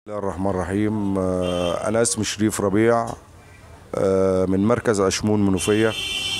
الله الرحمن الرحيم آه، أنا اسمي شريف ربيع آه، من مركز أشمون منوفية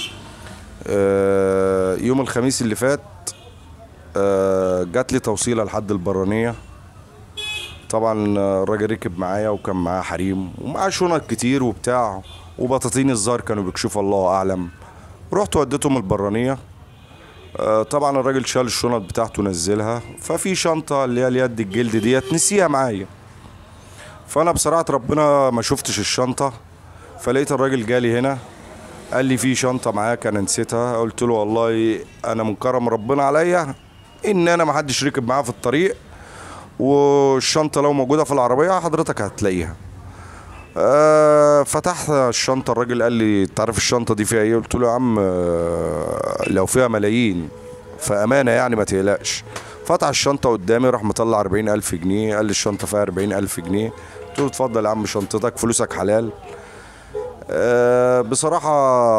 آه، يوم الخميس اللي فات آه، جات لي توصيلة لحد البرانية طبعا آه، الراجل ركب معايا وكان معاه حريم ومعاه شنط كتير وبتاع وبطاطين الزهر كانوا بيكشفوا الله أعلم رحت وديتهم البرانية آه، طبعا الراجل شال الشنط بتاعته نزلها ففي شنطة اللي هي اليد الجلد ديت نسيها معايا فانا بصراحه ربنا ما شفتش الشنطه فلقيت الراجل جالي هنا قال لي في شنطه معاك انا نسيتها قلت له والله انا من كرم ربنا عليا ان انا ما حدش ركب معايا في الطريق والشنطه لو موجوده في العربيه حضرتك هتلاقيها آه فتحت الشنطه الراجل قال لي تعرف الشنطه دي فيها ايه قلت له يا عم آه، لو فيها ملايين فامانه يعني ما تقلقش فتح الشنطه قدامي راح مطلع 40 الف جنيه قال لي الشنطه فيها 40 الف جنيه قلت له اتفضل يا عم شنطتك فلوسك حلال آه بصراحه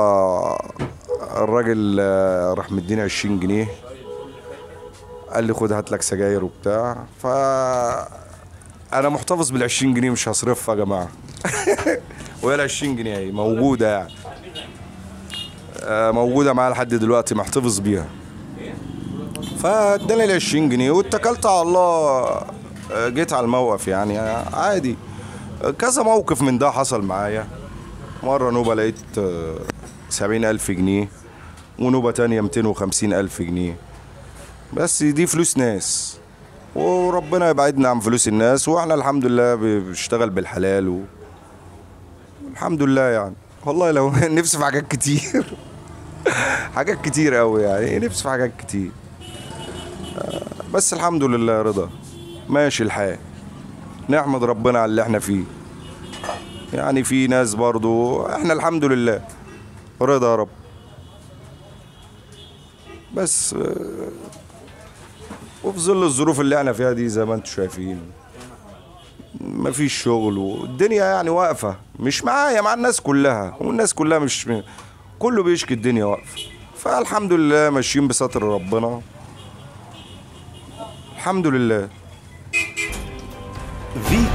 الراجل آه، راح مديني 20 جنيه قال لي خد هات لك سجاير وبتاع ف انا محتفظ بال 20 جنيه مش هصرفها يا جماعه وهي ال 20 جنيه اهي موجوده يعني آه، موجوده معايا لحد دلوقتي محتفظ بيها فاداني ال 20 جنيه واتكلت على الله آه، جيت على الموقف يعني آه، عادي آه، كذا موقف من ده حصل معايا مرة نوبة لقيت سبعين ألف جنيه ونوبة تانية ميتين وخمسين ألف جنيه بس دي فلوس ناس وربنا يبعدنا عن فلوس الناس واحنا الحمد لله بنشتغل بالحلال و... الحمد لله يعني والله لو نفسي في حاجات كتير حاجات كتير قوي يعني نفسي في حاجات كتير آه، بس الحمد لله رضا ماشي الحال نحمد ربنا على اللي احنا فيه يعني في ناس برضو احنا الحمد لله رضا يا رب بس آه، وفي ظل الظروف اللي احنا فيها دي زي ما انتم شايفين مفيش شغل والدنيا يعني واقفة مش معايا مع الناس كلها والناس كلها مش كله بيشكي الدنيا واقفة فالحمد لله ماشيين بستر ربنا الحمد لله في